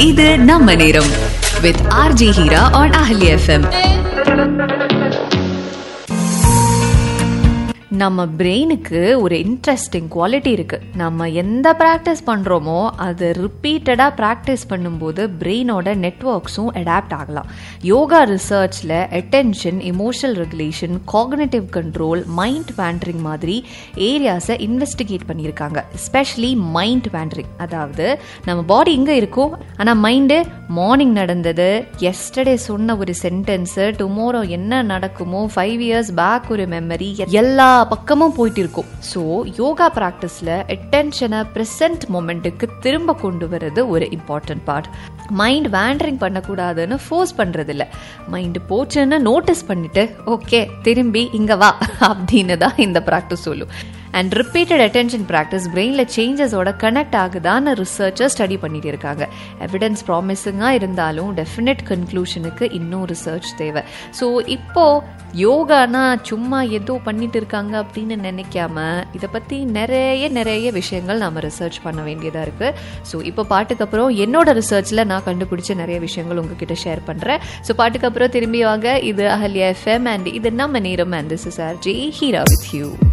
இது நம்ம நேரம் வித் ஆர்ஜி ஹீரா ஆன் அஹலி எஃப்எம் நம்ம பிரெயினுக்கு ஒரு இன்ட்ரெஸ்டிங் குவாலிட்டி இருக்கு நம்ம எந்த ப்ராக்டிஸ் பண்றோமோ அது ரிப்பீட்டடா ப்ராக்டிஸ் பண்ணும்போது பிரெயினோட நெட்ஒர்க்ஸும் அடாப்ட் ஆகலாம் யோகா ரிசர்ச்ல attention emotional regulation cognitive control mind wandering மாதிரி ஏரியாஸை இன்வெஸ்டிகேட் பண்ணியிருக்காங்க எஸ்பெஷலி மைண்ட் வேண்டரிங் அதாவது நம்ம பாடி இங்கே இருக்கும் ஆனால் மைண்டு மார்னிங் நடந்தது எஸ்டர்டே சொன்ன ஒரு சென்டென்ஸு டுமாரோ என்ன நடக்குமோ ஃபைவ் இயர்ஸ் பேக் ஒரு மெமரி எல்லா பக்கமும் போயிட்டு இருக்கும் ஸோ யோகா ப்ராக்டிஸில் அட்டென்ஷனை ப்ரெசன்ட் மொமெண்ட்டுக்கு திரும்ப கொண்டு வர்றது ஒரு இம்பார்ட்டன்ட் பார்ட் மைண்ட் வேண்டரிங் பண்ணக்கூடாதுன்னு ஃபோர்ஸ் பண்ணுறது இல்லை மைண்டு போச்சுன்னு நோட்டீஸ் பண்ணிட்டு ஓகே திரும்பி இங்கே வா அப்படின்னு தான் இந்த ப்ராக்டிஸ் சொல்லும் அண்ட் ரிப்பீட்டட் அட்டென்ஷன் ப்ராக்டிஸ் பிரெயினில் சேஞ்சஸோட கனெக்ட் ஆகுதான்னு ரிசர்ச்சர் ஸ்டடி பண்ணிட்டு இருக்காங்க எவிடன்ஸ் ப்ராமிசிங்காக இருந்தாலும் டெஃபினட் கன்க்ளூஷனுக்கு இன்னும் ரிசர்ச் தேவை ஸோ இப்போ யோகானா சும்மா ஏதோ பண்ணிட்டு இருக்காங்க அப்படின்னு நினைக்காம இதை பற்றி நிறைய நிறைய விஷயங்கள் நம்ம ரிசர்ச் பண்ண வேண்டியதாக இருக்குது ஸோ இப்போ பாட்டுக்கு அப்புறம் என்னோட ரிசர்ச்சில் நான் கண்டுபிடிச்ச நிறைய விஷயங்கள் உங்ககிட்ட ஷேர் பண்ணுறேன் ஸோ பாட்டுக்கு அப்புறம் திரும்பி வாங்க இது அஹல்யா எஃப்எம் அண்ட் இது நம்ம நேரம் and this is R J Heera with you